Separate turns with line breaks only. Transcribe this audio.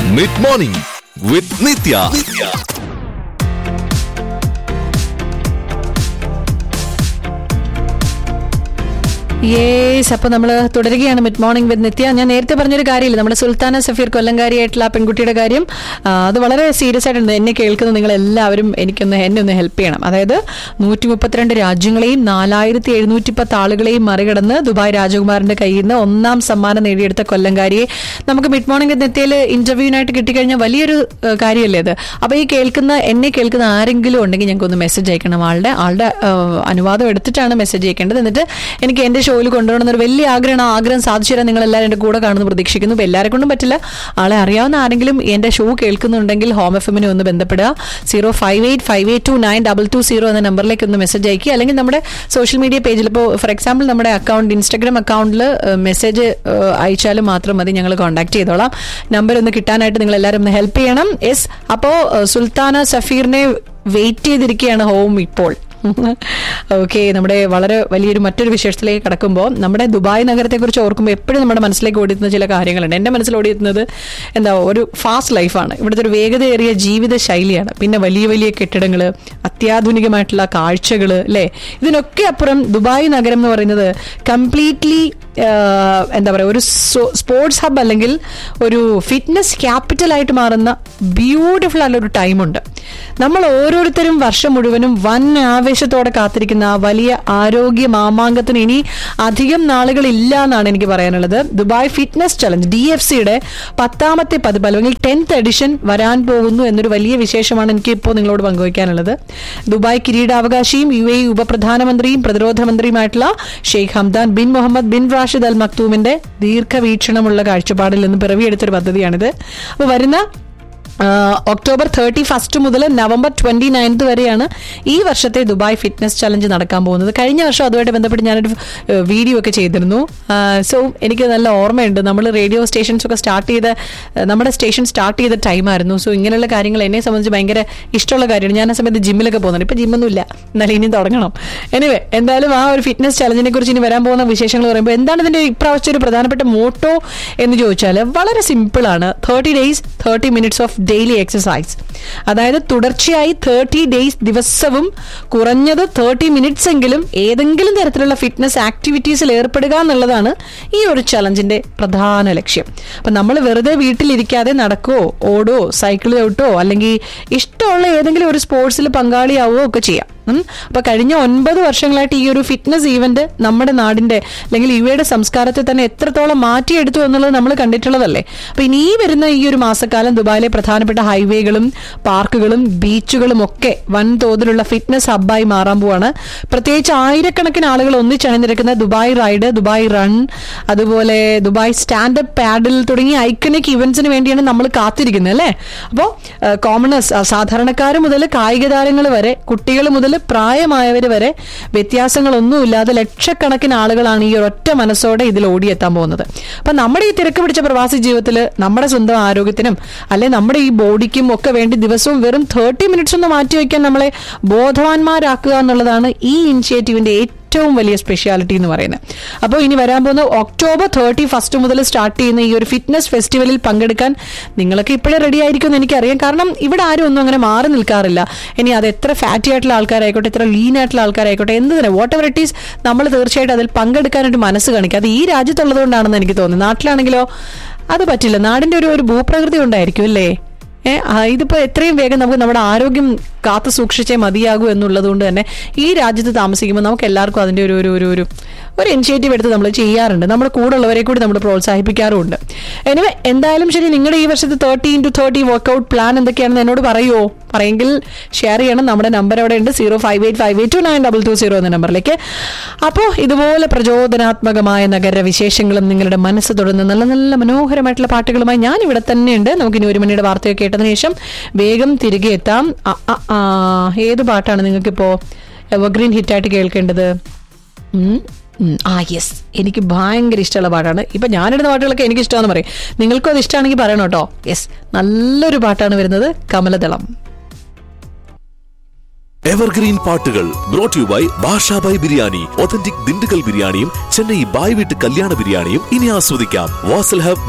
Mid morning with Nithya
yes അപ്പൊ നമ്മൾ തുടരുകയാണ് മിഡ് മോർണിംഗ് വിത്ത് നിത്യ ഞാൻ നേരത്തെ പറഞ്ഞൊരു കാര്യമില്ല നമ്മുടെ സുൽത്താന സഫീർ കൊല്ലങ്കാരിയായിട്ടുള്ള ആ പെൺകുട്ടിയുടെ കാര്യം ആ, അത് വളരെ സീരിയസ് ആയിട്ടുണ്ട് എന്നെ കേൾക്കുന്ന നിങ്ങൾ എല്ലാവരും എനിക്കൊന്ന് എന്നെ ഒന്ന് ഹെൽപ്പ് ചെയ്യണം അതായത് നൂറ്റി മുപ്പത്തിരണ്ട് രാജ്യങ്ങളെയും നാലായിരത്തി എഴുന്നൂറ്റി പത്ത് ആളുകളെയും മറികടന്ന് ദുബായ് രാജകുമാരന്റെ കയ്യിൽ നിന്ന് ഒന്നാം സമ്മാനം നേടിയെടുത്ത കൊല്ലങ്കാരിയെ നമുക്ക് മിഡ് മോർണിംഗ് വിത്ത് നിത്യയിൽ ഇന്റർവ്യൂവിനായിട്ട് കിട്ടിക്കഴിഞ്ഞാൽ വലിയൊരു ആ, കാര്യമല്ലേ അത് അപ്പൊ ഈ കേൾക്കുന്ന എന്നെ കേൾക്കുന്ന ആരെങ്കിലും ഉണ്ടെങ്കിൽ ഞങ്ങൾക്ക് ഒന്ന് മെസ്സേജ് അയക്കണം ആളുടെ ആളുടെ ആ, അനുവാദം എടുത്തിട്ടാണ് മെസ്സേജ് അയക്കേണ്ടത് എന്നിട്ട് എനിക്ക് എന്റെ ഷോയിൽ കൊണ്ടുവരണം എന്നൊരു വലിയ ആഗ്രഹമാണ് ആ ആഗ്രഹം സാധിച്ചു തരാൻ നിങ്ങൾ എല്ലാവരും എന്റെ കൂടെ കാണുന്നു പ്രതീക്ഷിക്കുന്നു ഇപ്പൊ എല്ലാവരെ കൊണ്ടും പറ്റില്ല ആളെ അറിയാവുന്ന ആരെങ്കിലും എന്റെ ഷോ കേൾക്കുന്നുണ്ടെങ്കിൽ ഹോം എഫ് എമ്മിനെ ഒന്ന് ബന്ധപ്പെടുക zero five eight five eight two nine double two zero എന്ന നമ്പറിലേക്ക് ഒന്ന് മെസ്സേജ് അയക്കുക അല്ലെങ്കിൽ നമ്മുടെ സോഷ്യൽ മീഡിയ പേജിൽ ഇപ്പോൾ ഫോർ എക്സാമ്പിൾ നമ്മുടെ അക്കൗണ്ട് ഇൻസ്റ്റാഗ്രാം അക്കൗണ്ടിൽ മെസ്സേജ് അയച്ചാലും മാത്രം മതി ഞങ്ങൾ കോൺടാക്ട് ചെയ്തോളാം നമ്പർ ഒന്ന് കിട്ടാനായിട്ട് നിങ്ങൾ എല്ലാവരും ഒന്ന് ഹെൽപ്പ് ചെയ്യണം യെസ് അപ്പോൾ സുൽത്താന സഫീറിനെ വെയിറ്റ് ചെയ്തിരിക്കുകയാണ് ഹോം ഇപ്പോൾ ഓക്കെ നമ്മുടെ വളരെ വലിയൊരു മറ്റൊരു വിശേഷത്തിലേക്ക് കടക്കുമ്പോൾ നമ്മുടെ ദുബായ് നഗരത്തെക്കുറിച്ച് ഓർക്കുമ്പോൾ എപ്പോഴും നമ്മുടെ മനസ്സിലേക്ക് ഓടിയെത്തുന്ന ചില കാര്യങ്ങളുണ്ട് എൻ്റെ മനസ്സിൽ ഓടിയെത്തുന്നത് എന്താ ഒരു ഫാസ്റ്റ് ലൈഫാണ് ഇവിടുത്തെ ഒരു വേഗതയേറിയ ജീവിത ശൈലിയാണ് പിന്നെ വലിയ വലിയ കെട്ടിടങ്ങൾ അത്യാധുനികമായിട്ടുള്ള കാഴ്ചകൾ അല്ലേ ഇതിനൊക്കെ അപ്പുറം ദുബായ് നഗരം എന്ന് പറയുന്നത് കംപ്ലീറ്റ്ലി എന്താ പറയുക ഒരു സ്പോർട്സ് ഹബ് അല്ലെങ്കിൽ ഒരു ഫിറ്റ്നസ് ക്യാപിറ്റൽ ആയിട്ട് മാറുന്ന ബ്യൂട്ടിഫുൾ ആയിട്ടുള്ള ഒരു ടൈമുണ്ട് നമ്മൾ ഓരോരുത്തരും വർഷം മുഴുവനും വൻ ആവേശത്തോടെ കാത്തിരിക്കുന്ന ആ വലിയ ആരോഗ്യ മാമാങ്കത്തിന് ഇനി അധികം നാളുകൾ ഇല്ല എന്നാണ് എനിക്ക് പറയാനുള്ളത് Dubai fitness challenge D F സിയുടെ പത്താമത്തെ പതിപ്പ് അല്ലെങ്കിൽ ടെൻത്ത് എഡിഷൻ വരാൻ പോകുന്നു എന്നൊരു വലിയ വിശേഷമാണ് എനിക്ക് ഇപ്പോൾ നിങ്ങളോട് പങ്കുവയ്ക്കാനുള്ളത് ദുബായ് കിരീടാവകാശിയും യു എ ഉപപ്രധാനമന്ത്രിയും പ്രതിരോധ മന്ത്രിയുമായിട്ടുള്ള Sheikh Hamdan bin Mohammed bin Rashid Al മക്തൂമിന്റെ ദീർഘവീക്ഷണമുള്ള കാഴ്ചപ്പാടിൽ നിന്ന് പിറവിയെടുത്തൊരു പദ്ധതിയാണിത് അപ്പോൾ വരുന്ന ആ, ഒക്ടോബർ തേർട്ടി ഫസ്റ്റ് മുതൽ നവംബർ ട്വന്റി നയൻത്ത് വരെയാണ് ഈ വർഷത്തെ ദുബായ് ഫിറ്റ്നസ് ചലഞ്ച് നടക്കാൻ പോകുന്നത് കഴിഞ്ഞ വർഷം അതുമായിട്ട് ബന്ധപ്പെട്ട് ഞാനൊരു ഏ, വീഡിയോ ഒക്കെ ചെയ്തിരുന്നു സോ എനിക്ക് നല്ല ഓർമ്മയുണ്ട് നമ്മൾ റേഡിയോ സ്റ്റേഷൻസ് ഒക്കെ സ്റ്റാർട്ട് ചെയ്ത ഏ, നമ്മുടെ സ്റ്റേഷൻ സ്റ്റാർട്ട് ചെയ്ത ടൈമായിരുന്നു സോ ഇങ്ങനെയുള്ള കാര്യങ്ങൾ എന്നെ സംബന്ധിച്ച് ഭയങ്കര ഇഷ്ടമുള്ള കാര്യമാണ് ഞാൻ ആ സമയത്ത് ജിമ്മിലൊക്കെ പോകുന്നുണ്ട് ഇപ്പം ജിമ്മൊന്നുമില്ല എന്നാലും ഇനി തുടങ്ങണം എനിവേ എന്തായാലും ആ ഒരു ഫിറ്റ്നസ് ചലഞ്ചിനെ കുറിച്ച് ഇനി വരാൻ പോകുന്ന വിശേഷങ്ങൾ പറയുമ്പോൾ എന്താണ് ഇതിന്റെ ഇപ്രാവശ്യത്തെ ഒരു പ്രധാനപ്പെട്ട മോട്ടോ എന്ന് ചോദിച്ചാൽ വളരെ സിമ്പിളാണ് thirty days thirty minutes of daily exercise അതായത് തുടർച്ചയായി തേർട്ടി ഡേയ്സ് ദിവസവും കുറഞ്ഞത് തേർട്ടി മിനിറ്റ്സ് എങ്കിലും ഏതെങ്കിലും തരത്തിലുള്ള ഫിറ്റ്നസ് ആക്ടിവിറ്റീസിൽ ഏർപ്പെടുക എന്നുള്ളതാണ് ഈ ഒരു ചലഞ്ചിന്റെ പ്രധാന ലക്ഷ്യം അപ്പൊ നമ്മൾ വെറുതെ വീട്ടിലിരിക്കാതെ നടക്കുവോ ഓടോ സൈക്കിൾ ചവിട്ടോ അല്ലെങ്കിൽ ഇഷ്ടമുള്ള ഏതെങ്കിലും ഒരു സ്പോർട്സിൽ പങ്കാളിയാവുകയോ ഒക്കെ ചെയ്യാം ഉം. അപ്പൊ കഴിഞ്ഞ ഒൻപത് വർഷങ്ങളായിട്ട് ഈ ഒരു ഫിറ്റ്നസ് ഈവന്റ് നമ്മുടെ നാടിന്റെ അല്ലെങ്കിൽ യു എയുടെ സംസ്കാരത്തെ തന്നെ എത്രത്തോളം മാറ്റിയെടുത്തു എന്നുള്ളത് നമ്മൾ കണ്ടിട്ടുള്ളതല്ലേ അപ്പൊ ഇനി ഈ വരുന്ന ഈ ഒരു മാസക്കാലം ദുബായിലെ പ്രധാനപ്പെട്ട ഹൈവേകളും പാർക്കുകളും ബീച്ചുകളും ഒക്കെ വൻതോതിലുള്ള ഫിറ്റ്നസ് ഹബ്ബായി മാറാൻ പോവാണ് പ്രത്യേകിച്ച് ആയിരക്കണക്കിന് ആളുകൾ ഒന്നിച്ചണിനിരക്കുന്ന ദുബായ് റൈഡ് ദുബായ് റൺ അതുപോലെ ദുബായ് സ്റ്റാൻഡപ്പ് പാഡിൽ തുടങ്ങിയ ഐക്കണിക് ഇവന്റ്സിന് വേണ്ടിയാണ് നമ്മൾ കാത്തിരിക്കുന്നത് അല്ലേ അപ്പോൾ കോമണേഴ്സ് സാധാരണക്കാർ മുതൽ കായിക താരങ്ങൾ വരെ കുട്ടികൾ മുതൽ പ്രായമായവർ വരെ വ്യത്യാസങ്ങളൊന്നുമില്ലാതെ ലക്ഷക്കണക്കിന് ആളുകളാണ് ഈ ഒരൊറ്റ മനസ്സോടെ ഇതിൽ ഓടിയെത്താൻ പോകുന്നത് അപ്പൊ നമ്മുടെ ഈ തിരക്ക് പിടിച്ച പ്രവാസി ജീവിതത്തിൽ നമ്മുടെ സ്വന്തം ആരോഗ്യത്തിനും അല്ലെ നമ്മുടെ ഈ ബോഡിക്കും ഒക്കെ വേണ്ടി ദിവസവും വെറും തേർട്ടി മിനിറ്റ്സ് ഒന്ന് മാറ്റിവെക്കാൻ നമ്മളെ ബോധവാന്മാരാക്കുക എന്നുള്ളതാണ് ഈ ഇനിഷ്യേറ്റീവിന്റെ ഏറ്റവും വലിയ സ്പെഷ്യാലിറ്റി എന്ന് പറയുന്നത് അപ്പോൾ ഇനി വരാൻ പോകുന്ന ഒക്ടോബർ തേർട്ടി ഫസ്റ്റ് മുതൽ സ്റ്റാർട്ട് ചെയ്യുന്ന ഈ ഒരു ഫിറ്റ്നസ് ഫെസ്റ്റിവലിൽ പങ്കെടുക്കാൻ നിങ്ങളൊക്കെ ഇപ്പോഴേ റെഡി ആയിരിക്കും എന്ന് എനിക്കറിയാം കാരണം ഇവിടെ ആരും ഒന്നും അങ്ങനെ മാറി നിൽക്കാറില്ല ഇനി അത് എത്ര ഫാറ്റി ആയിട്ടുള്ള ആൾക്കാരായിക്കോട്ടെ എത്ര ലീൻ ആയിട്ടുള്ള ആൾക്കാരായിക്കോട്ടെ എന്ത് തന്നെ വാട്ട് എവർ ഇറ്റ് ഈസ് നമ്മൾ തീർച്ചയായിട്ടും അതിൽ പങ്കെടുക്കാനായിട്ട് മനസ്സ് കാണിക്കുക അത് ഈ രാജ്യത്തുള്ളതുകൊണ്ടാണെന്ന് എനിക്ക് തോന്നുന്നു നാട്ടിലാണെങ്കിലോ അത് പറ്റില്ല നാടിന്റെ ഒരു ഒരു ഭൂപ്രകൃതി ഉണ്ടായിരിക്കും അല്ലേ ഏ, ആ, ഇതിപ്പോ എത്രയും വേഗം നമുക്ക് നമ്മുടെ ആരോഗ്യം കാത്തു സൂക്ഷിച്ചേ മതിയാകൂ എന്നുള്ളത് കൊണ്ട് തന്നെ ഈ രാജ്യത്ത് താമസിക്കുമ്പോൾ നമുക്ക് എല്ലാവർക്കും അതിന്റെ ഒരു ഒരു ഒരു ഒരു ഒരു ഇനിഷ്യേറ്റീവ് എടുത്ത് നമ്മൾ ചെയ്യാറുണ്ട് നമ്മുടെ കൂടെ ഉള്ളവരെ കൂടി നമ്മൾ പ്രോത്സാഹിപ്പിക്കാറുമുണ്ട് എനിവേ എന്തായാലും ശരി നിങ്ങളുടെ ഈ വർഷത്തെ thirty into thirty workout plan എന്തൊക്കെയാണെന്ന് എന്നോട് പറയുമോ പറയെങ്കിൽ ഷെയർ ചെയ്യണം നമ്മുടെ നമ്പർ അവിടെ ഉണ്ട് zero five eight five eight two nine double two zero എന്ന നമ്പറിലേക്ക് അപ്പോൾ ഇതുപോലെ പ്രചോദനാത്മകമായ നഗര വിശേഷങ്ങളും നിങ്ങളുടെ മനസ്സ് തൊടുന്ന നല്ല നല്ല മനോഹരമായിട്ടുള്ള പാട്ടുകളുമായി ഞാൻ ഇവിടെ തന്നെയുണ്ട് നമുക്കിനി ഒരു മണിയുടെ വാർത്തയൊക്കെ കേട്ടതിന് ശേഷം വേഗം തിരികെ എത്താം ആ, ആ, ആ, ഏത് പാട്ടാണ് നിങ്ങൾക്കിപ്പോ എവർഗ്രീൻ ഹിറ്റായിട്ട് കേൾക്കേണ്ടത് ഉം, ഉം, ആ യെസ് എനിക്ക് ഭയങ്കര ഇഷ്ടമുള്ള പാട്ടാണ് ഇപ്പൊ ഞാനിടുന്ന പാട്ടുകളൊക്കെ എനിക്ക് ഇഷ്ടമാണെന്ന് പറയും നിങ്ങൾക്കും അത് ഇഷ്ടമാണെങ്കിൽ പറയണം കേട്ടോ യെസ് നല്ലൊരു പാട്ടാണ് വരുന്നത് കമലദളം
എവർഗ്രീൻ പാട്ടുകൾ brought you by Bashabhai biryani authentic Dindigul ബിരിയാണിയും ചെന്നൈ ബായ് വീട്ട് കല്യാണ ബിരിയാണിയും ഇനി ആസ്വദിക്കാം വാസൽ ഹബ്